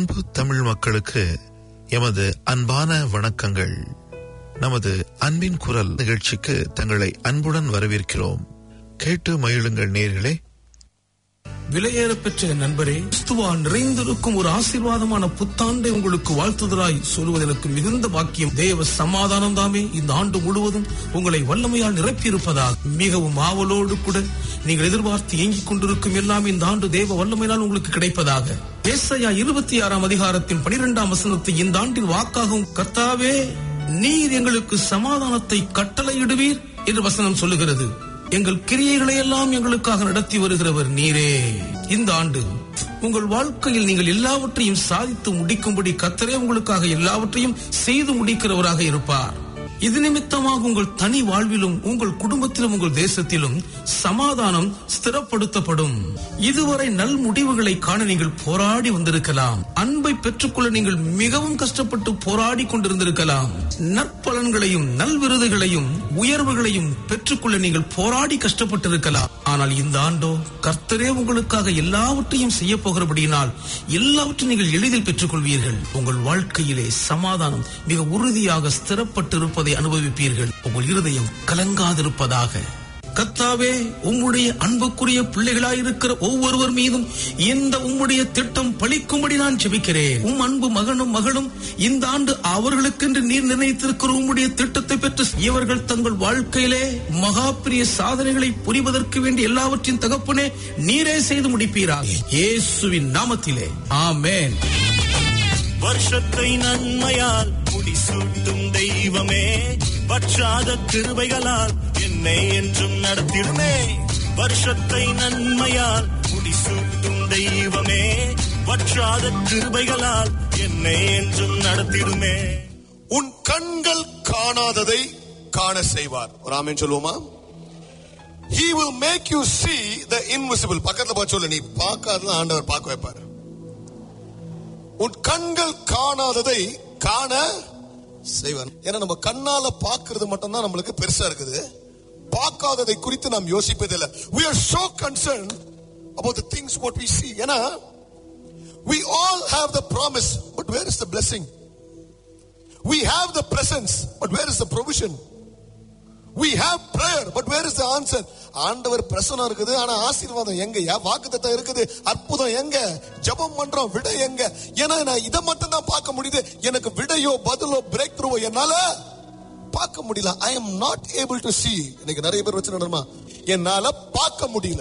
அன்பு தமிழ் மக்களுக்கு எமது அன்பான வணக்கங்கள் நமது அன்பின் குரல் நிகழ்ச்சிக்கு தங்களை அன்புடன் வரவேற்கிறோம் கேட்டு மகிழுங்கள் நேர்களே விலையேற பெற்ற என் நண்பரே கிறிஸ்துவா நிறைந்திருக்கும் ஒரு ஆசீர்வாதமான புத்தாண்டை உங்களுக்கு வாழ்த்துதலாய் சொல்வது எனக்கு மிகுந்த பாக்கியம் தேவ சமாதானம் தாமே இந்த ஆண்டு முழுவதும் உங்களை வல்லமையால் நிரப்பியிருப்பதாக மிகவும் ஆவலோடு கூட நீங்கள் எதிர்பார்த்து இயங்கிக் கொண்டிருக்கும் எல்லாம் இந்த ஆண்டு தேவ வல்லமையால் உங்களுக்கு கிடைப்பதாக ஏசாயா இருபத்தி ஆறாம் அதிகாரத்தின் பனிரெண்டாம் வசனத்தை இந்த ஆண்டின் வாக்காகும் கர்த்தாவே நீர் எங்களுக்கு சமாதானத்தை கட்டளையிடுவீர் என்று வசனம் சொல்லுகிறது எங்கள் கிரியைகளை எல்லாம் எங்களுக்காக நடத்தி வருகிறவர் நீரே இந்த ஆண்டு உங்கள் வாழ்க்கையில் நீங்கள் எல்லாவற்றையும் சாதித்து முடிக்கும்படி கத்தரே உங்களுக்காக எல்லாவற்றையும் செய்து முடிக்கிறவராக இருப்பார் இது நிமித்தமாக உங்கள் தனி வாழ்விலும் உங்கள் குடும்பத்திலும் உங்கள் தேசத்திலும் சமாதானம் ஸ்திரப்படுத்தப்படும் இதுவரை நல் முடிவுகளை காண நீங்கள் போராடி வந்திருக்கலாம் அன்பை பெற்றுக்கொள்ள நீங்கள் மிகவும் கஷ்டப்பட்டு போராடி கொண்டிருந்திருக்கலாம் நற்பலன்களையும் நல் விருதுகளையும் உயர்வுகளையும் பெற்றுக்கொள்ள நீங்கள் போராடி கஷ்டப்பட்டிருக்கலாம் ஆனால் இந்த ஆண்டோ கர்த்தரே உங்களுக்காக எல்லாவற்றையும் செய்ய போகிறபடியினால் எல்லாவற்றையும் நீங்கள் எளிதில் பெற்றுக்கொள்வீர்கள் உங்கள் வாழ்க்கையிலே சமாதானம் மிக உறுதியாக ஸ்திரப்பட்டிருப்பதை அனுபவிப்பீர்கள் உங்கள் இருதயம் கலங்காதிருப்பதாக கத்தாவே உம்முடைய அன்புக்குரிய பிள்ளைகளாயிருக்கிற ஒவ்வொருவர் மீதும் இந்த உம்முடைய திட்டம் பழிக்கும்படி நான் ஜெபிக்கிறேன் உம் அன்பு மகனும் மகளும் இந்த ஆண்டு அவர்களுக்கென்று நீர் நிர்ணயித்திருக்கிற உம்முடைய திட்டத்தை பெற்று இவர்கள் தங்கள் வாழ்க்கையிலே மகா பெரிய சாதனைகளை புரிவதற்கு வேண்டிய எல்லாவற்றையும் தகப்பனே நீரே செய்து முடிப்பீராக இயேசுவின் நாமத்திலே ஆமென் வருஷத்தை நன்மையால் முடிசூட்டும் தெய்வமே வற்றாத கிருபைகளால் என்னை என்றும் நடத்திடுமே வருஷத்தை நன்மையால் முடிசூட்டும் தெய்வமே வற்றாத கிருபைகளால் என்னை என்றும் நடத்திடுமே உன் கண்கள் காணாததை காண செய்வார் ஒரு ஆமென் சொல்லுவோமா he will make you see the invisible பக்கத்துல பார்த்து சொல்லு நீ பார்க்காதத ஆண்டவர் பார்க்க வைப்பார் உன் கண்கள் காணாததை காண செய்வார் ஏன்னா நம்ம கண்ணால பார்க்கிறது மட்டும்தான் நம்மளுக்கு பெருசா இருக்குது பார்க்காததை குறித்து நாம் யோசிப்பதில்லை we are so concerned about the things what we see ஏன்னா we all have the promise but where is the blessing we have the presence but where is the provision we have prayer but where is the answer ஆண்டவர் பிரசனம் இருக்குது ஆனா ஆசீர்வாதம் எங்க வாக்குத்தத்தம் இருக்குது அற்புதம் எங்க ஜெபம் பண்றோம் விடை எங்க ஏன்னா நான் இதை மட்டும் தான் பார்க்க முடியுது எனக்கு விடையோ பதிலோ பிரேக் த்ரூவோ என்னால பார்க்க முடியல I am not able to see இன்னைக்கு நிறைய பேர் வச்சு நடமா என்னால பார்க்க முடியல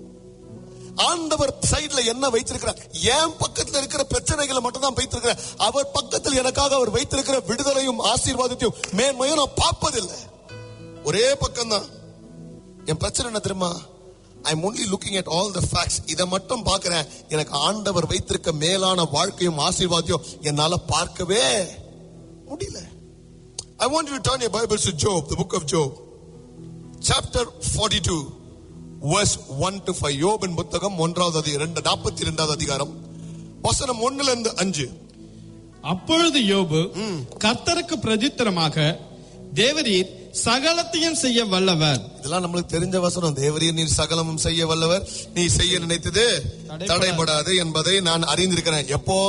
ஆண்டவர் சைடுல என்ன வைத்திருக்கிறார் என் பக்கத்துல இருக்கிற பிரச்சனைகளை மட்டும் தான் வைத்திருக்கிறார் அவர் பக்கத்தில் எனக்காக அவர் வைத்திருக்கிற விடுதலையும் ஆசீர்வாதத்தையும் மேன்மையும் நான் பார்ப்பதில்லை ஒரே பக்கம் தான் என் பிரச்சனை என்ன தெரியுமா I am only looking at all the facts இதை மட்டும் பார்க்கிறேன் எனக்கு ஆண்டவர் வைத்திருக்க மேலான வாழ்க்கையும் ஆசீர்வாதத்தையும் என்னால பார்க்கவே முடியல I want to turn your Bibles to Job the book of Job chapter 42 verse 1 to 5 யோபின் புத்தகம் ஒன்றாவது அதிகாரம் ரெண்டு நாற்பத்தி ரெண்டாவது அதிகாரம் வசனம் ஒண்ணுல இருந்து அஞ்சு அப்பொழுது யோபு கர்த்தருக்கு பிரதித்திரமாக தேவரீர் சகலத்தையும் செய்ய வல்லவர் இதெல்லாம் நம்மளுக்கு தெரிஞ்ச வசனம் தேவரீர் நீர் சகலமும் செய்ய வல்லவர் நீ செய்ய நினைத்தது தடைபடாது. தடைபடாது என்பதை நான் அறிந்திருக்கிறேன் எப்போ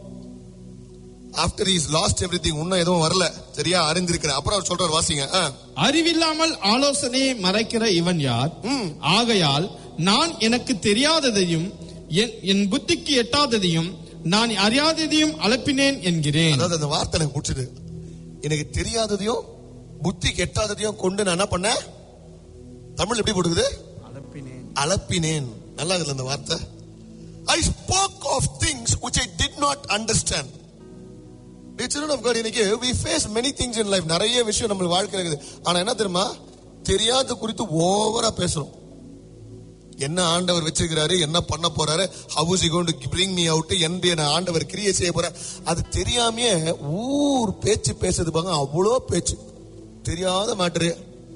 after is lost everything இன்னும் எதுவும் வரல சரியா அறிந்திருக்கிறேன் அப்புறம் அவர் சொல்றார் வாசிங்க ஆ. அறிவில்லாமல் ஆலோசனையை மறைக்கிற இவன் யார் ம். ஆகையால் நான் எனக்கு தெரியாததையும் என்- என் புத்திக்கு எட்டாததையும் நான் அறியாததையும் அலப்பினேன் என்கிறேன் அதாவது அந்த வார்த்தை எனக்கு பிடிச்சது எனக்கு தெரியாததையும் புத்தி கெட்டாததையும் கொண்டு நான் என்ன பண்ணேன் தமிழ் எப்படி போடுது அலப்பினேன் நல்லா இருக்குல்ல அந்த வார்த்தை I spoke of things which I did not understand children of God இன்னைக்கு we face many things in life நிறைய விஷயம் நம்ம வாழ்க்கையில இருக்குது ஆனா என்ன தெரியுமா தெரியாத குறித்து ஓவரா பேசுறோம் என்ன ஆண்டவர் வச்சிருக்கிறாரு என்ன பண்ண போறாரு how's he going to bring me out என்று என்ன ஆண்டவர் கிரியை செய்ய போறார் அது தெரியாமயே ஊர் பேச்சு பேசுறது பாங்க அவ்வளோ பேச்சு தெரியாத மேட்டரு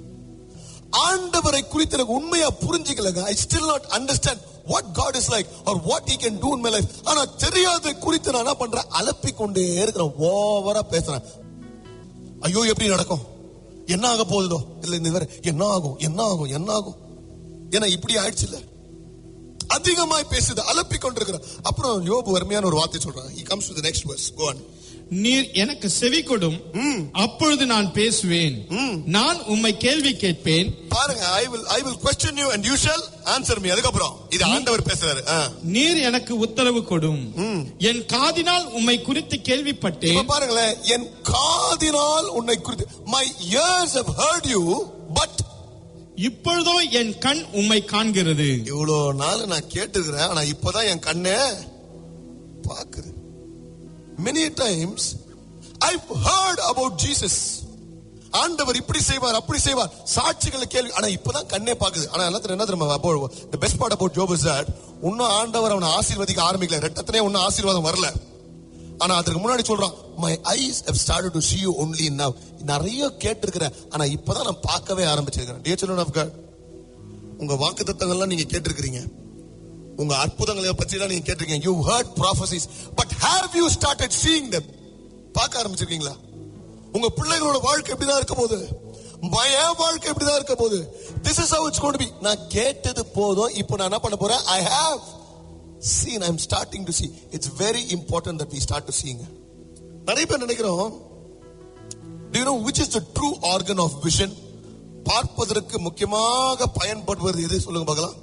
ஆண்டவரை குறித்து எனக்கு உண்மையா புரிஞ்சுக்கலங்க I still not understand what God is like or what he can do in my life ஆனா தெரியாத குறித்து நான் என்ன பண்றேன் அலப்பி கொண்டே இருக்கிறேன் ஓவரா பேசுறேன் ஐயோ எப்படி நடக்கும் என்ன ஆக போகுதோ இல்ல இந்த வேற என்ன ஆகும் என்ன ஆகும் என்ன ஆகும் ஏன்னா இப்படி ஆயிடுச்சு இல்ல அதிகமாய் பேசுது அலப்பி கொண்டிருக்கிற அப்புறம் யோபு வறுமையான ஒரு வார்த்தை சொல்றான் he comes to the next verse go on நீர் எனக்கு செவி கொடும் அப்பொழுது நான் பேசுவேன் நான் உம்மை கேள்வி கேட்பேன் பாருங்க I will I will question you and you shall answer me அதுக்கப்புறம் இது ஆண்டவர் பேசுறாரு ஆ. நீர் எனக்கு உத்தரவு கொடும் என் காதினால் உம்மை குறித்து இப்ப கேள்விப்பட்டேன் பாருங்களேன் என் காதினால் உன்னை குறித்து my ears have heard you but இப்பொழுதோ என் கண் உம்மை காண்கிறது இவ்வளோ நாள் நான் கேட்டுக்கிறேன் ஆனா இப்பதான் என் கண்ணே பாக்குது many times I've heard about Jesus ஆண்டவர் இப்படி செய்வார் அப்படி செய்வார் சாட்சிகளை கேள்வி ஆனா இப்பதான் கண்ணே பாக்குது ஆனா என்ன தெரியும், என்ன தெரியுமா about the best part about Job is that இன்னும் ஆண்டவர் அவனை ஆசீர்வதிக்க ஆரம்பிக்கல ரெட்டத்திலே ஒன்னும் ஆசீர்வாதம் வரல ஆனா அதுக்கு முன்னாடி சொல்றான் my eyes have started to see you only now நிறைய கேட்டிருக்கிறேன் ஆனா இப்பதான் நான் பார்க்கவே ஆரம்பிச்சிருக்கிறேன் dear children of God உங்க வாக்கு தத்தங்கள்லாம் நீங்க கேட்டிருக்கிறீங்க உங்க அற்புதங்களை பற்றி எல்லாம் நீங்க கேட்டிருக்கீங்க you heard prophecies but have you started seeing them பார்க்க ஆரம்பிச்சிருக்கீங்களா உங்க பிள்ளைகளோட வாழ்க்கை எப்படிதான் இருக்க போகுது பய வாழ்க்கை எப்படிதான் இருக்க போகுது this is how it's going to be நான் கேட்டது போதும் இப்போ நான் என்ன பண்ண போறேன் I have seen i'm starting to see it's very important that we start to seeing நிறைய பேர் நினைக்கிறோம் do you know which is the true organ of vision பார்ப்பதற்கு முக்கியமாக பயன்படுவது எது சொல்லுங்க பார்க்கலாம்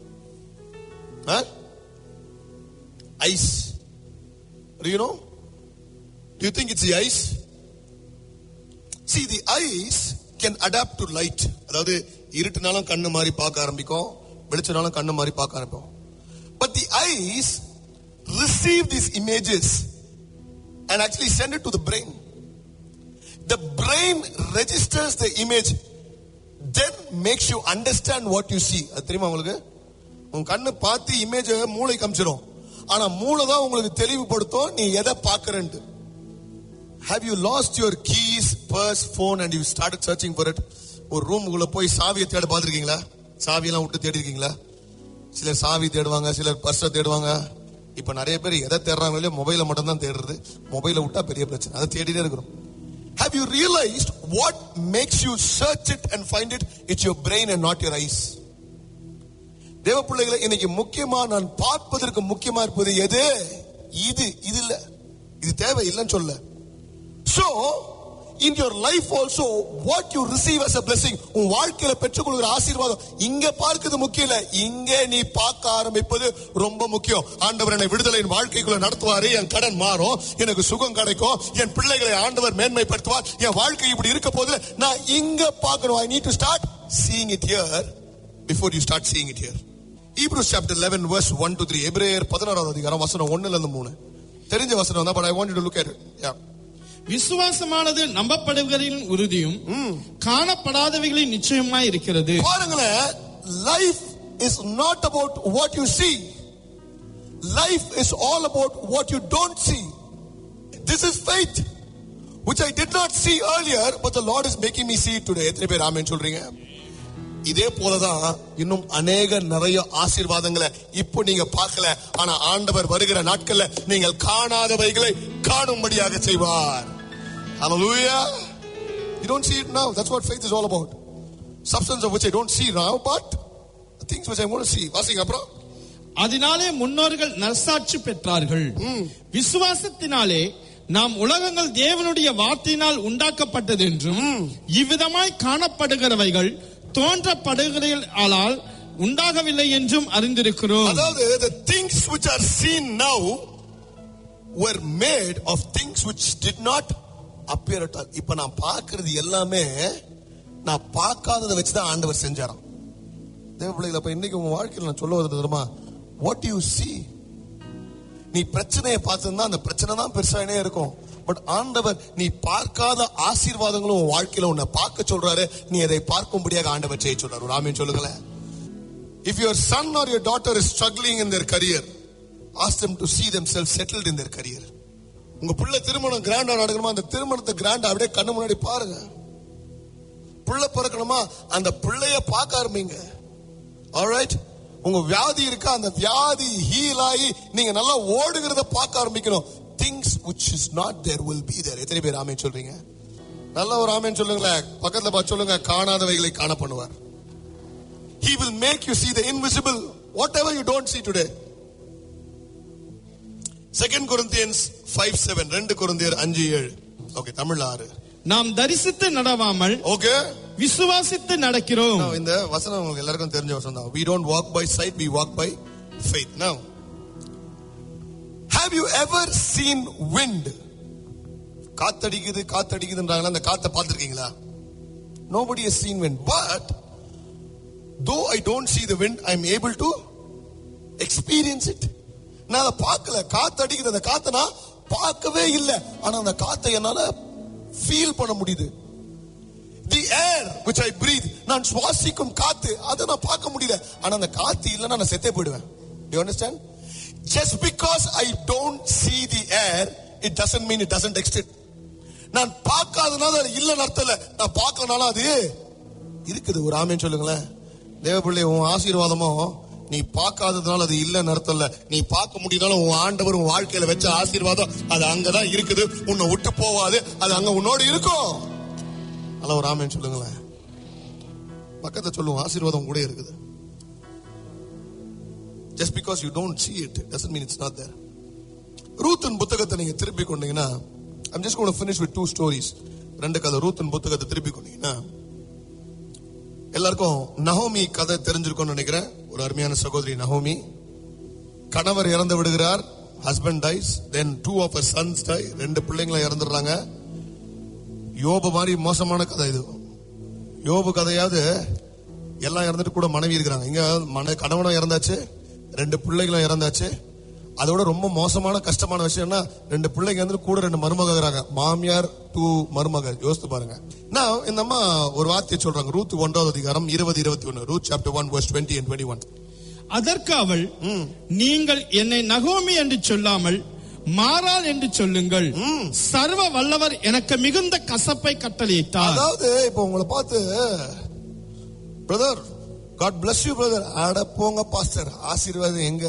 eyes do you know do you think it's the ice see the eyes can adapt to light அதாவது இருட்டுனாலும் கண்ணு மாதிரி பார்க்க ஆரம்பிக்கும் வெளிச்சனாலும் கண்ணு மாதிரி பார்க்க ஆரம்பிக்கும் but the eyes receive these images and actually send it to the brain the brain registers the image then makes you understand what you see அது தெரியுமா உங்களுக்கு உன் கண்ணு பார்த்து இமேஜ மூளை காமிச்சிடும் ஆனா மூளை தான் உங்களுக்கு தெளிவுபடுத்தும் நீ எதை பார்க்கறன்ட்டு have you lost your keys purse phone and you started searching for it ஒரு ரூமுக்குள்ள போய் சாவியை தேட பார்த்திருக்கீங்களா சாவியெல்லாம் விட்டு தேடி இருக்கீங்களா சிலர் சாவி தேடுவாங்க சிலர் பர்ஸை தேடுவாங்க இப்ப நிறைய பேர் எதை தேடுறாங்க இல்லையோ மொபைலை மட்டும் தான் தேடுறது மொபைலை விட்டா பெரிய பிரச்சனை அதை தேடிட்டே இருக்கிறோம் have you realized what makes you search it and find it it's your brain and not your eyes தேவ பிள்ளைகளை இன்னைக்கு முக்கியமா நான் பார்ப்பதற்கு முக்கியமா இருப்பது எது இது இது இல்ல இது தேவை இல்லைன்னு சொல்ல so in your life also what you receive as a blessing உன் வாழ்க்கையில பெற்றுக்கொள்கிற ஆசீர்வாதம் இங்க பார்க்கிறது முக்கியம் இல்ல இங்க நீ பார்க்க ஆரம்பிப்பது ரொம்ப முக்கியம் ஆண்டவர் என்னை விடுதலையின் வாழ்க்கைக்குள்ள நடத்துவாரு என் கடன் மாறும் எனக்கு சுகம் கிடைக்கும் என் பிள்ளைகளை ஆண்டவர் மேன்மைப்படுத்துவார் என் வாழ்க்கை இப்படி இருக்க போது நான் இங்க பார்க்கணும் I need to start seeing it here before you start seeing it here Hebrews chapter 11 verse 1 to 3 எபிரேயர் 16 அதிகாரம் வசனம் 1 ல இருந்து 3 தெரிஞ்ச வசனம் தான் but I want you to look at it yeah விசுவாசமானது நம்பப்படுவதின் உறுதியும் காணப்படாதவைகளின் நிச்சயமாய் இருக்கிறது பாருங்களேன் life is not about what you see life is all about what you don't see this is faith which I did not see earlier but the Lord is making me see it today எத்தனை பேர் ஆமென் சொல்றீங்க இதே போலதான் இன்னும் அநேக நிறைய ஆசீர்வாதங்களை இப்போ நீங்க பார்க்கல ஆனா ஆண்டவர் வருகிற நாட்கள்ல நீங்கள் காணாதவைகளை காணும்படியாக செய்வார் Hallelujah. You don't see it now. That's what faith is all about. Substance of which I don't see now, but the things which I'm going to see. வாசிங்க அப்புறம் அதனாலே முன்னோர்கள் நற்சாட்சி பெற்றார்கள் விசுவாசத்தினாலே நாம் உலகங்கள் தேவனுடைய வார்த்தையினால் உண்டாக்கப்பட்டது என்றும் இவ்விதமாய் காணப்படுகிறவைகள் தோன்றப்படுகிறால் உண்டாகவில்லை என்றும் அறிந்திருக்கிறோம் அதாவது the things which are seen now were made of things which did not appear at all. இப்ப நான் பார்க்கிறது எல்லாமே நான் பார்க்காததை வச்சு தான் ஆண்டவர் செஞ்சாராம் தேவ பிள்ளைகளை அப்ப இன்னைக்கு உங்க வாழ்க்கையில் நான் சொல்ல வருது தெரியுமா வாட் யூ see நீ பிரச்சனையை பார்த்திருந்தா அந்த பிரச்சனை தான் பெருசானே இருக்கும் பட் ஆண்டவர் நீ பார்க்காத ஆசீர்வாதங்களும் உன் வாழ்க்கையில உன்னை பார்க்க சொல்றாரு நீ அதை பார்க்கும்படியாக ஆண்டவர் செய்ய சொல்றாரு ஒரு ஆமீன் சொல்லுங்களேன் If your son or your daughter is struggling in their career, ask them to see themselves settled in their career. உங்க பிள்ளை திருமணம் கிராண்டா நடக்கணுமா அந்த திருமணத்தை கிராண்டா அப்படியே கண்ணு முன்னாடி பாருங்க பிள்ளை பிறக்கணுமா அந்த பிள்ளைய பார்க்க ஆரம்பிங்க ஆல்ரைட் உங்க வியாதி இருக்கா அந்த வியாதி ஹீல் ஆகி நீங்க நல்லா ஓடுகிறத பார்க்க ஆரம்பிக்கணும் things which is not there will be there எத்தனை பேர் ஆமேன் சொல்றீங்க நல்ல ஒரு ஆமேன் சொல்லுங்களேன் பக்கத்துல பார்த்து சொல்லுங்க காணாதவைகளை காண பண்ணுவார் He will make you see the invisible. whatever you don't see today. Second Corinthians 5 7. ரெண்டு கொரிந்தியர் அஞ்சு ஏழு ஓகே தமிழ்ல ஆறு நாம் தரிசித்து நடவாமல் ஓகே விசுவாசித்து நடக்கிறோம் இந்த வசனம் உங்களுக்கு எல்லாருக்கும் தெரிஞ்ச வசனம் தான் we don't walk by sight we walk by faith now have you ever seen wind காத்தடிக்குது காத்தடிக்குதுன்றாங்களா அந்த காத்தை பார்த்திருக்கீங்களா nobody has seen wind but though i don't see the wind i'm able to experience it நான் அதை பார்க்கல காத்து அடிக்குது அந்த காத்தை நான் பார்க்கவே இல்லை ஆனா அந்த காத்தை என்னால ஃபீல் பண்ண முடியுது தி ஏர் which I breathe நான் சுவாசிக்கும் காத்து அதை நான் பார்க்க முடியல ஆனா அந்த காத்து இல்லைன்னா நான் செத்தே போயிடுவேன் you understand just because I don't see the air it doesn't mean it doesn't exist நான் பார்க்காதனால அது இல்லைன்னு அர்த்தம் இல்ல நான் பார்க்கலனால அது இருக்குது ஒரு ஆமேன்னு சொல்லுங்களேன் தேவப்பிள்ளை உன் ஆசீர்வாதமோ நீ பார்க்காததுனால அது இல்லைன்னு அர்த்தம் இல்ல நீ பார்க்க முடியுதாலும் உன் ஆண்டவர் உன் வாழ்க்கையில வச்ச ஆசீர்வாதம் அது அங்கதான் இருக்குது உன்னை விட்டு போவாது அது அங்க உன்னோடு இருக்கும் அல்ல ஒரு ஆமேன்னு சொல்லுங்களேன் பக்கத்தை சொல்லுவோம் ஆசீர்வாதம் கூட இருக்குது just because you don't see it doesn't mean it's not there ரூத்தின் புத்தகத்தை நீங்க திருப்பி கொண்டீங்கன்னா I'm just going to finish with two stories ரெண்டு கதை ரூத்தின் புத்தகத்தை திருப்பி கொண்டீங்கன்னா எல்லாருக்கும் நஹோமி கதை தெரிஞ்சிருக்கும்னு நினைக்கிறேன் ஒரு அருமையான சகோதரி நஹோமி கணவர் இறந்து விடுகிறார் husband dies then two of sons die ரெண்டு பிள்ளைங்களும் இறந்துடுறாங்க யோபு மாதிரி மோசமான கதை இது யோபு கதையாவது எல்லாம் இறந்துட்டு கூட மனைவி இருக்கிறாங்க இங்க மன கணவனும் இறந்தாச்சு ரெண்டு பிள்ளைகளும் இறந்தாச்சு அதோட ரொம்ப மோசமான கஷ்டமான விஷயம்னா ரெண்டு பிள்ளைங்க வந்து கூட ரெண்டு மருமக இருக்கிறாங்க மாமியார் டூ மருமகள் யோசித்து பாருங்க நான் இந்த அம்மா ஒரு வார்த்தையை சொல்றாங்க ரூத் ஒன்றாவது அதிகாரம் இருபது இருபத்தி ஒன்னு Ruth chapter one verse twenty and twenty one அதற்கு அவள் நீங்கள் என்னை நகோமி என்று சொல்லாமல் மாறாள் என்று சொல்லுங்கள் சர்வ வல்லவர் எனக்கு மிகுந்த கசப்பை கட்டளையிட்டார் அதாவது இப்போ உங்களை பார்த்து brother God bless you brother அட போங்க பாஸ்டர் ஆசீர்வாதம் எங்க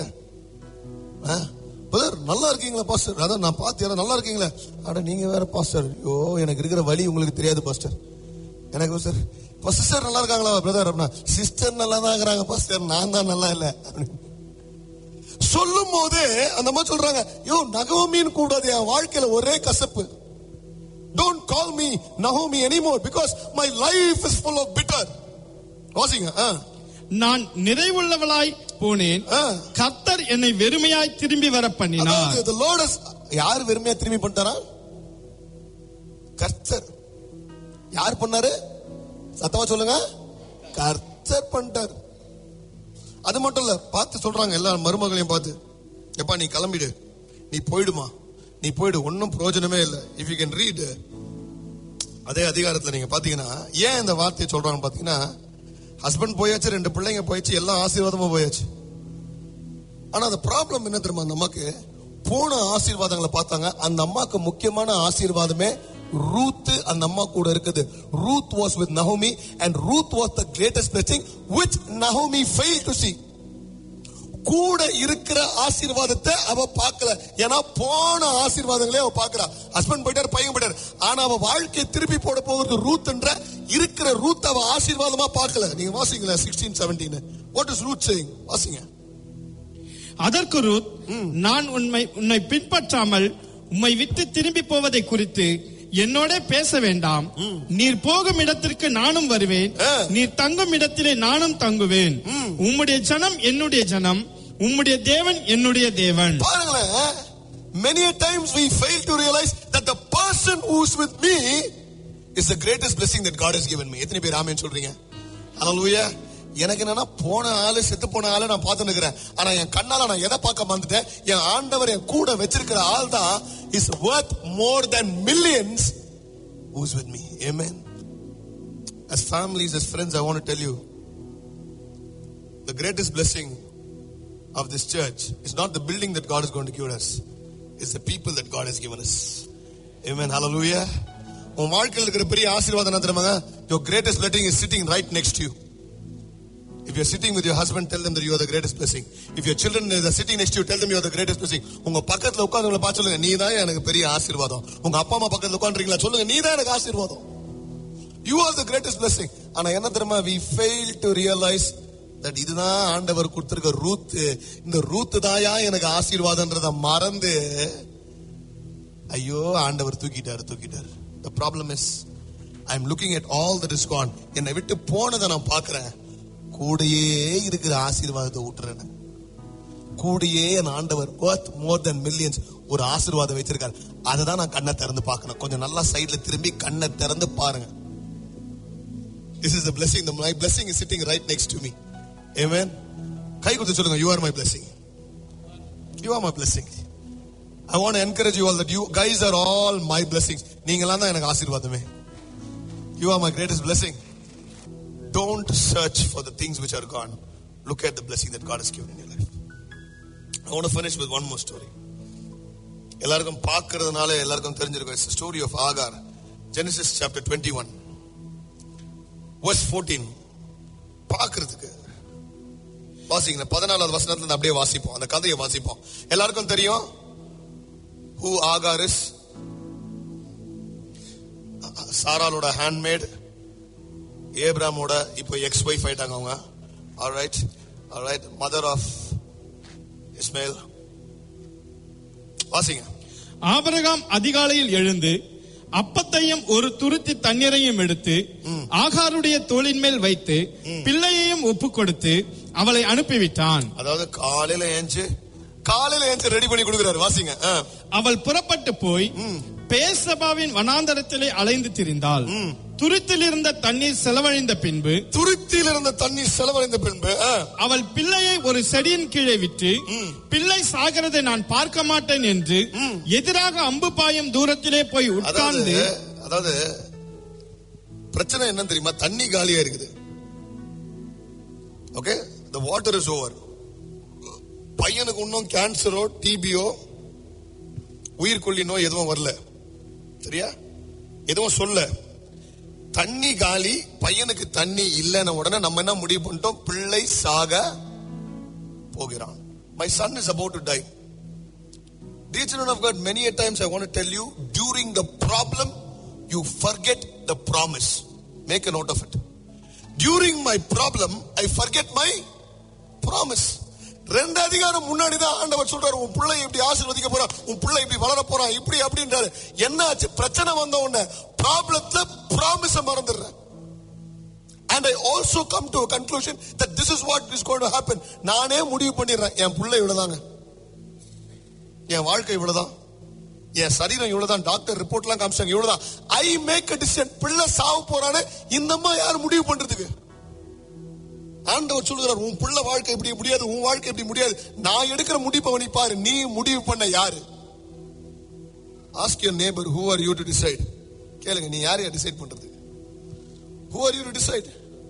பிரதர் நல்லா இருக்கீங்களா பாஸ்டர் அதான் நான் பார்த்து யாரோ நல்லா இருக்கீங்களா அட நீங்க வேற பாஸ்டர் ஐயோ எனக்கு இருக்கிற வழி உங்களுக்கு தெரியாது பாஸ்டர் எனக்கு சார் இப்போ சிஸ்டர் நல்லா இருக்காங்களா பிரதர் அப்படின்னா சிஸ்டர் நல்லா தான் இருக்கிறாங்க பாஸ்டர் நான் தான் நல்லா இல்லை சொல்லும் போதே அந்த மாதிரி சொல்றாங்க யோ நகோமின்னு கூடாது என் வாழ்க்கையில ஒரே கசப்பு டோன்ட் கால் மீ நகோமி anymore because my life is full of bitter வாசிங்க ஆ நான் நிறைவுள்ளவளாய் போனேன் ஆ. கர்த்தர் என்னை வெறுமையாய் திரும்பி வர பண்ணினார் அதாவது the Lord has யார் வெறுமையா திரும்பி பண்ணிட்டாரா கர்த்தர் யார் பண்ணாரு சத்தமா சொல்லுங்க கர்த்தர் பண்ணிட்டார் அது மட்டும் இல்ல பார்த்து சொல்றாங்க எல்லா மருமகளையும் பார்த்து எப்பா நீ கிளம்பிடு நீ போயிடுமா நீ போயிடு ஒன்னும் பிரயோஜனமே இல்லை இஃப் யூ கேன் ரீட் அதே அதிகாரத்துல நீங்க பாத்தீங்கன்னா ஏன் இந்த வார்த்தையை சொல்றாங்க பாத்தீங்கன்னா ஹஸ்பண்ட் போயாச்சு ரெண்டு பிள்ளைங்க போயாச்சு எல்லா ஆசீர்வாதமும் போயாச்சு ஆனா அந்த ப்ராப்ளம் என்ன தெரியுமா அந்த அம்மாக்கு போன ஆசீர்வாதங்களை பார்த்தாங்க அந்த அம்மாக்கு முக்கியமான ஆசீர்வாதமே ரூத் அந்த அம்மா கூட இருக்குது Ruth was with Naomi and Ruth was the greatest blessing which Naomi failed to see கூட இருக்கிற ஆசீர்வாதத்தை அவ பார்க்கல ஏன்னா போன ஆசீர்வாதங்களே அவ பார்க்கறா ஹஸ்பண்ட் போயிட்டார் பையன் போயிட்டார் ஆனா அவ வாழ்க்கையை திருப்பி போட போகிறது ரூத் என்ற இருக்கிற ரூத் அவ ஆசீர்வாதமா பார்க்கல நீங்க வாசிங்களா sixteen seventeen what is Ruth saying வாசிங்க அதற்கு ரூத் நான் உண்மை உன்னை பின்பற்றாமல் உம்மை விட்டு திரும்பி போவதை குறித்து என்னோட பேச வேண்டாம் நீர் போகும் இடத்திற்கு நானும் வருவேன் ஆ. நீர் தங்கும் இடத்திலே நானும் தங்குவேன் உம்முடைய ஜனம் என்னுடைய ஜனம் உம்முடைய தேவன் என்னுடைய தேவன் பாருங்களேன் many a times we fail to realize that the person who's with me is the greatest blessing that God has given me எத்தனை பேர் ஆமென் சொல்றீங்க ஹalleluya எனக்கு என்னன்னா போன ஆளு செத்து போன ஆளு நான் பார்த்து நிக்கிறேன் ஆனா என் கண்ணால நான் எதை பார்க்க மறந்துட்டேன் என் ஆண்டவர் என் கூட வச்சிருக்கிற ஆள் தான் is worth more than millions who's with me amen as families as friends i want to tell you the greatest blessing of this church is not the building that God is going to give us. It's the people that God has given us. Amen. Hallelujah. உன் வாழ்க்கையில் இருக்கிற பெரிய ஆசீர்வாதம் என்ன தெரியுமாங்க your greatest blessing is sitting right next to you if you're sitting with your husband tell them that you are the greatest blessing if your children are sitting next to you tell them you are the greatest blessing உங்க பக்கத்துல உட்கார்ந்தவங்கள பார்த்து சொல்லுங்க நீ தான் எனக்கு பெரிய ஆசீர்வாதம் உங்க அப்பா அம்மா பக்கத்துல உட்கார்ந்தீங்களா சொல்லுங்க நீ தான் எனக்கு ஆசீர்வாதம் you are the greatest blessing ஆனா என்ன தெரியுமா we fail to realize that இதுதான் ஆண்டவர் கொடுத்திருக்க ரூத் இந்த ரூத் தாயா எனக்கு ஆசீர்வாதம்ன்றத மறந்து ஐயோ ஆண்டவர் தூக்கிட்டாரு தூக்கிட்டாரு the problem is I am looking at all that is gone என்னை விட்டு போனதை நான் பார்க்கிறேன் கூடயே இருக்கிற ஆசீர்வாதத்தை விட்டுறேன் கூடயே என் ஆண்டவர் worth more than millions ஒரு ஆசீர்வாதம் வச்சிருக்காரு அதை தான் நான் கண்ணை திறந்து பார்க்கணும் கொஞ்சம் நல்லா சைடுல திரும்பி கண்ணை திறந்து பாருங்க This is the blessing. The, my blessing is sitting right next to me. Amen. கை கொடுத்து சொல்லுங்க you are my blessing. You are my blessing. I want to encourage you all that you guys are all my blessings. நீங்களாம் தான் எனக்கு ஆசீர்வாதமே. You are my greatest blessing. Don't search for the things which are gone. Look at the blessing that God has given in your life. I want to finish with one more story. எல்லாருக்கும் பார்க்கறதுனால எல்லாருக்கும் தெரிஞ்சிருக்கும் it's story of Hagar Genesis chapter twenty one verse fourteen பார்க்கறதுக்கு வாசிங்க பதினாலாவது வசனத்துல இருந்து அப்படியே வாசிப்போம் அந்த கதையை வாசிப்போம் எல்லாருக்கும் தெரியும் ஹூ ஆகார் இஸ் சாராலோட ஹேண்ட்மேட் ஏப்ராமோட இப்போ எக்ஸ் ஒய்ஃப் ஆயிட்டாங்க அவங்க alright alright mother of Ishmael வாசிங்க ஆபிரகாம் அதிகாலையில் எழுந்து அப்பத்தையும் ஒரு துருத்தி தண்ணீரையும் எடுத்து ஆகாருடைய தோளின் மேல் வைத்து பிள்ளையையும் ஒப்பு கொடுத்து அவளை அனுப்பிவிட்டான் அதாவது காலையில ஏஞ்சு காலையில ஏஞ்சு ரெடி பண்ணி கொடுக்குறாரு வாசிங்க ஆ. அவள் புறப்பட்டு போய் பேசபாவின் வனாந்தரத்திலே அலைந்து திரிந்தாள் துருத்தில் இருந்த தண்ணீர் செலவழிந்த பின்பு துருத்தியில் இருந்த தண்ணி செலவழிந்த பின்பு ஆ, அவள் பிள்ளையை ஒரு செடியின் கீழே விட்டு பிள்ளை சாகிறதை நான் பார்க்க மாட்டேன் என்று எதிராக அம்பு பாயும் தூரத்திலே போய் அதாவது உட்கார்ந்து அதாவது பிரச்சனை என்ன தெரியுமா தண்ணி காலியா இருக்குது okay the water is over பையனுக்கு இன்னும் கேன்சரோ டிபியோ உயிர்கொல்லி நோய் எதுவும் வரல சரியா எதுவும் சொல்ல தண்ணி காலி பையனுக்கு தண்ணி இல்லைன்ன உடனே நம்ம என்ன முடிவு பண்ணிட்டோம் பிள்ளை சாக போகிறான் my son is about to die Dear children of God, many a times I want to tell you, during the problem, you forget the promise. Make a note of it. During my problem, I forget my promise. ரெண்டு அதிகாரம் முன்னாடி தான் ஆண்டவர் சொல்றாரு உன் பிள்ளை இப்படி ஆசீர்வதிக்க போறான் உன் பிள்ளை இப்படி வளர போறான் இப்படி அப்படின்றாரு என்ன ஆச்சு பிரச்சனை வந்த உடனே ப்ராப்ளத்துல ப்ராமிஸ மறந்துடுறேன் And I also come to a conclusion that this is what is going to happen. நானே முடிவு பண்ணிடுறேன் என் பிள்ளை இவ்வளவுதாங்க என் வாழ்க்கை இவ்வளவுதான் என் சரீரம் இவ்வளவுதான் டாக்டர் ரிப்போர்ட்லாம் காமிச்சாங்க இவ்வளவுதான் ஐ மேக் அ டிசிஷன் பிள்ளை சாவு போறானே இந்தம்மா யார் முடிவு பண்றதுக்கு ஆண்டவர் சொல்லுகிறார் உன் பிள்ளை வாழ்க்கை இப்படி முடியாது உன் வாழ்க்கை இப்படி முடியாது நான் எடுக்கிற முடிப்பை நீ பாரு நீ முடிவு பண்ண யாரு ask your neighbour who are you to decide கேளுங்க நீ யாரையா டிசைட் பண்றது who are you to decide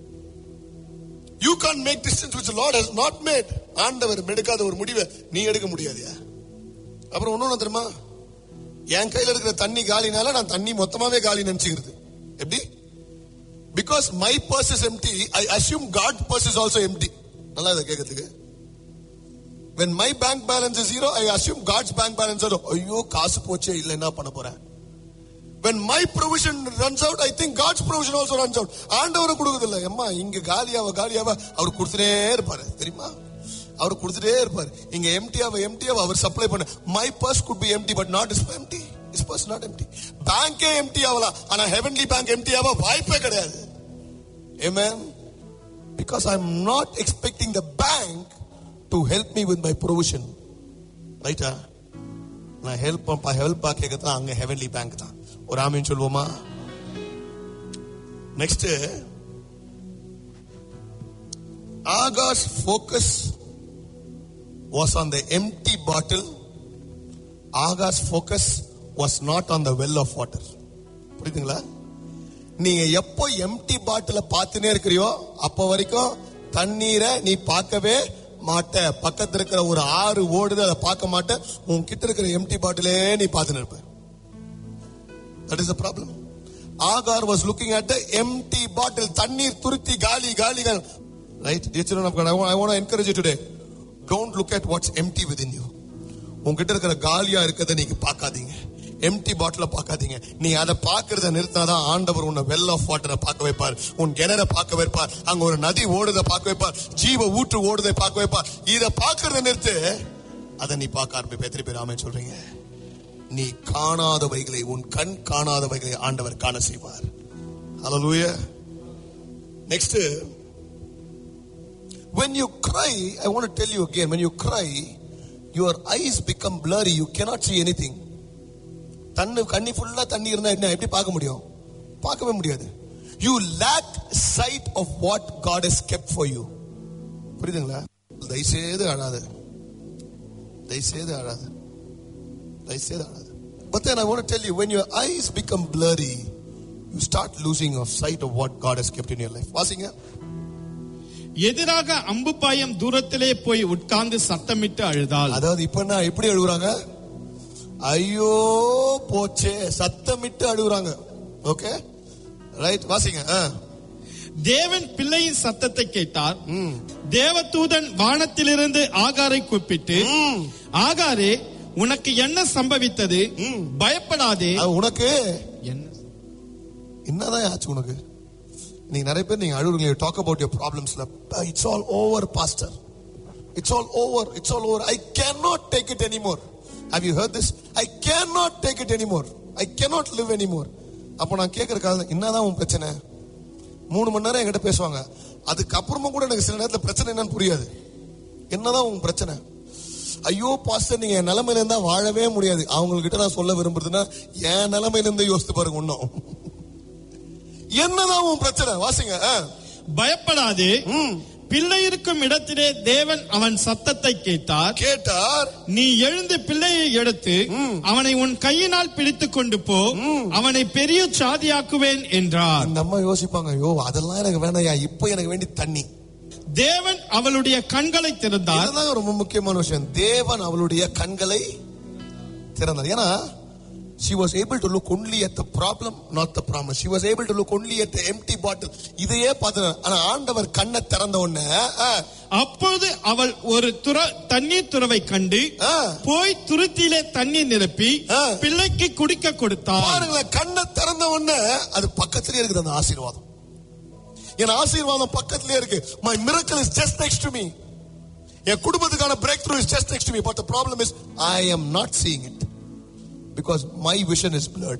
you can make distance which Lord has not made ஆண்டவர் எடுக்காத ஒரு முடிவை நீ எடுக்க முடியாதுயா அப்புறம் ஒண்ணு தெரியுமா என் கையில இருக்கிற தண்ணி காலினால நான் தண்ணி மொத்தமாவே காலி நினைச்சுக்கிறது எப்படி because my purse is empty I assume God purse is also empty நல்லா இதை கேட்கறதுக்கு when my bank balance is zero i assume god's bank balance is ஐயோ காசு போச்சே இல்ல என்ன பண்ண போறேன் when my provision runs out i think god's provision also runs out ஆண்டவர் கொடுக்குது இல்ல அம்மா இங்க காலியாவ காலியாவ அவர் கொடுத்துட்டே இருப்பாரு தெரியுமா அவர் கொடுத்துட்டே இருப்பாரு இங்க எம்டியாவ எம்டியாவ அவர் சப்ளை பண்ண my purse could be empty but not is empty is purse not empty பேங்கே எம்டி ஆகலாம் ஆனா ஹெவன்லி பேங்க் எம்டி ஆக வாய்ப்பே கிடையாது Amen. Because I'm not expecting the bank to help me with my provision. Right? ah? நான் help help கேட்கறது அங்க ஹெவன்லி பேங்க் தான் ஒரு ஆமீன் சொல்லுவோமா next Hagar's focus was on the empty bottle Hagar's focus was not on the well of water புரியுதுங்களா நீங்க எப்போ எம்டி பாட்டில பார்த்துனே இருக்கிறியோ அப்ப வரைக்கும் தண்ணீரை நீ பார்க்கவே மாட்ட பக்கத்துல இருக்கிற ஒரு ஆறு ஓடுது அதை பார்க்க மாட்ட உன் கிட்ட இருக்கிற எம்டி பாட்டிலே நீ பார்த்துன்னு இருப்ப that is the problem Hagar was looking at the empty bottle தண்ணீர் துருத்தி காலி காலி right dear children of God I want, I want to encourage you today don't look at what's empty within you உங்ககிட்ட இருக்கிற காலியா இருக்கிறத நீங்க பார்க்காதீங்க எம்டி பாட்டில பார்க்காதீங்க நீ அதை பார்க்கறத நிறுத்தாதான் ஆண்டவர் உன்னை வெல் ஆஃப் வாட்டரை பார்க்க வைப்பார் உன் கிணற பார்க்க வைப்பார் அங்க ஒரு நதி ஓடுதை பார்க்க வைப்பார் ஜீவ ஊற்று ஓடுதை பார்க்க வைப்பார் இதை பார்க்கறத நிறுத்து அதை நீ பார்க்க ஆரம்பிப்ப எத்தனை பேர் ஆமே சொல்றீங்க நீ காணாதவைகளை உன் கண் காணாதவைகளை ஆண்டவர் காண செய்வார் hallelujah next when you cry i want to tell you again when you cry your eyes become blurry you cannot see anything தண்ணு கண்ணி ஃபுல்லா தண்ணி இருந்தா என்ன எப்படி பார்க்க முடியும் பார்க்கவே முடியாது you lack sight of what god has kept for you புரியுதுங்களா தயவுசெய்து அழாது தயவுசெய்து அழாது தயவுசெய்து அழாது but then i want to tell you when your eyes become blurry you start losing of sight of what god has kept in your life வாசிங்க எதிராக அம்பு பாயம் தூரத்திலே போய் உட்கார்ந்து சத்தமிட்டு அழுதாள் அதாவது இப்ப என்ன எப்படி அழுகுறாங்க ஐயோ போச்சே சத்தமிட்டு அழுகுறாங்க ஓகே ரைட் வாசிங்க ஆ. தேவன் பிள்ளையின் சத்தத்தை கேட்டார் தேவதூதன் வானத்திலிருந்து ஆகாரை கூப்பிட்டு ஆகாரே உனக்கு என்ன சம்பவித்தது பயப்படாதே அது உனக்கு என்ன என்னதான் ஆச்சு உனக்கு நீங்க நிறைய பேர் நீங்க அழுகுறீங்க டாக் அபவுட் யுவர் ப்ராப்ளம்ஸ்ல it's all over pastor it's all over it's all over I can not take it anymore how you heard this I can not take it anymore I cannot live anymore அப்போ நான் கேட்கறதுக்காக என்னதான் உன் பிரச்சனை மூணு மணி நேரம் என்கிட்ட பேசுவாங்க அதுக்கப்புறமா கூட எனக்கு சில நேரத்துல பிரச்சனை என்னன்னு புரியாது என்னதான் உன் பிரச்சனை ஐயோ பாஸ்டர் நீங்க என் நிலைமையில இருந்தா வாழவே முடியாது அவங்ககிட்ட நான் சொல்ல விரும்புறதுன்னா என் நிலைமையில இருந்து யோசித்து பாருங்க இன்னும் என்னதான் உன் பிரச்சனை வாசிங்க ஆ. பயப்படாதே ம். பிள்ளை இருக்கும் இடத்திலே தேவன் அவன் சத்தத்தை கேட்டார் கேட்டார் நீ எழுந்து பிள்ளையை எடுத்து அவனை உன் கையினால் பிடித்துக் கொண்டு போ அவனை பெரிய சாதியாக்குவேன் என்றார் அந்த அம்மா யோசிப்பாங்க ஐயோ அதெல்லாம் எனக்கு வேணாயா இப்போ எனக்கு வேண்டி தண்ணி தேவன் அவளுடைய கண்களை திறந்தார் இதுதான் ரொம்ப முக்கியமான விஷயம் தேவன் அவளுடைய கண்களை திறந்தார் ஏன்னா she was able to look only at the problem not the promise she was able to look only at the empty bottle இதையே பார்த்து ஆனா ஆண்டவர் கண்ணை திறந்த உடனே ஆ, அப்பொழுது அவள் ஒரு துற தண்ணீர் துறவை கண்டு ஆ. போய் துருத்தியிலே தண்ணீர் நிரப்பி ஆ. பிள்ளைக்கு குடிக்க கொடுத்தார் பாருங்களேன் கண்ணை திறந்த உடனே அது பக்கத்திலே இருக்குது அந்த ஆசீர்வாதம் என் ஆசீர்வாதம் பக்கத்திலே இருக்கு my miracle is just next to me என் குடும்பத்துக்கான breakthrough is just next me but the problem is I am not seeing it because my vision is blurred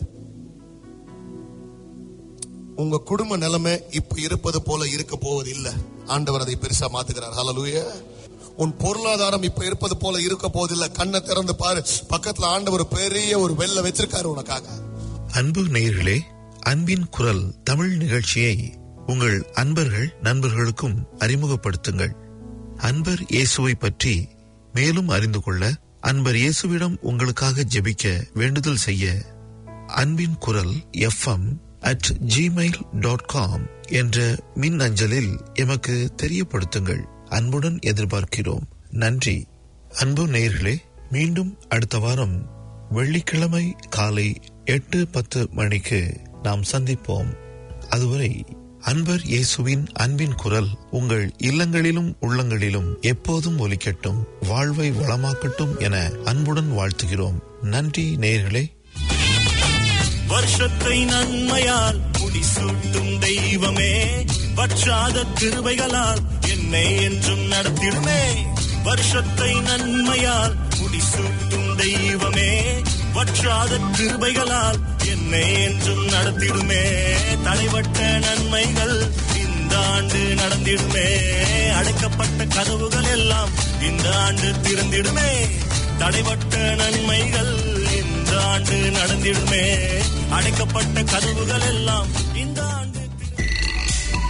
உங்க குடும்ப நிலைமை இப்ப இருப்பது போல இருக்க போவது இல்ல ஆண்டவர் அதை பெருசா மாத்துகிறார் ஹalleluya உன் பொருளாதாரம் இப்ப இருப்பது போல இருக்க போவதில்லை கண்ணை திறந்து பாரு பக்கத்துல ஆண்டவர் பெரிய ஒரு வெள்ள வச்சிருக்காரு உனக்காக அன்பு நேயர்களே அன்பின் குரல் தமிழ் நிகழ்ச்சியை உங்கள் அன்பர்கள் நண்பர்களுக்கும் அறிமுகப்படுத்துங்கள் அன்பர் இயேசுவை பற்றி மேலும் அறிந்து கொள்ள அன்பர் இயேசுவிடம் உங்களுக்காக ஜெபிக்க வேண்டுதல் செய்ய அன்பின் குரல் FM at Gmail dot com என்ற மின் அஞ்சலில் எமக்கு தெரியப்படுத்துங்கள் அன்புடன் எதிர்பார்க்கிறோம் நன்றி அன்பு நேயர்களே மீண்டும் அடுத்த வாரம் வெள்ளிக்கிழமை காலை எட்டு பத்து மணிக்கு நாம் சந்திப்போம் அதுவரை அன்பர் இயேசுவின் அன்பின் குரல் உங்கள் இல்லங்களிலும் உள்ளங்களிலும் எப்போதும் ஒலிக்கட்டும் வாழ்வை வளமாக்கட்டும் என அன்புடன் வாழ்த்துகிறோம் நன்றி நேயர்களே வருஷத்தை நன்மையால் முடிசூட்டும் தெய்வமே வற்றாத கிருபைகளால் என்னை என்றும் நடத்திடுமே வருஷத்தை நன்மையால் முடிசூட்டும் தெய்வமே வற்றாத கிருபைகளால் என்னை என்றும் நடத்திடுமே தடைப்பட்ட நன்மைகள் இந்த ஆண்டு நடந்திடுமே அடைக்கப்பட்ட கதவுகள் எல்லாம் இந்த ஆண்டு திறந்திடுமே தடைப்பட்ட நன்மைகள் இந்த ஆண்டு நடந்திடுமே அடைக்கப்பட்ட கதவுகள் எல்லாம்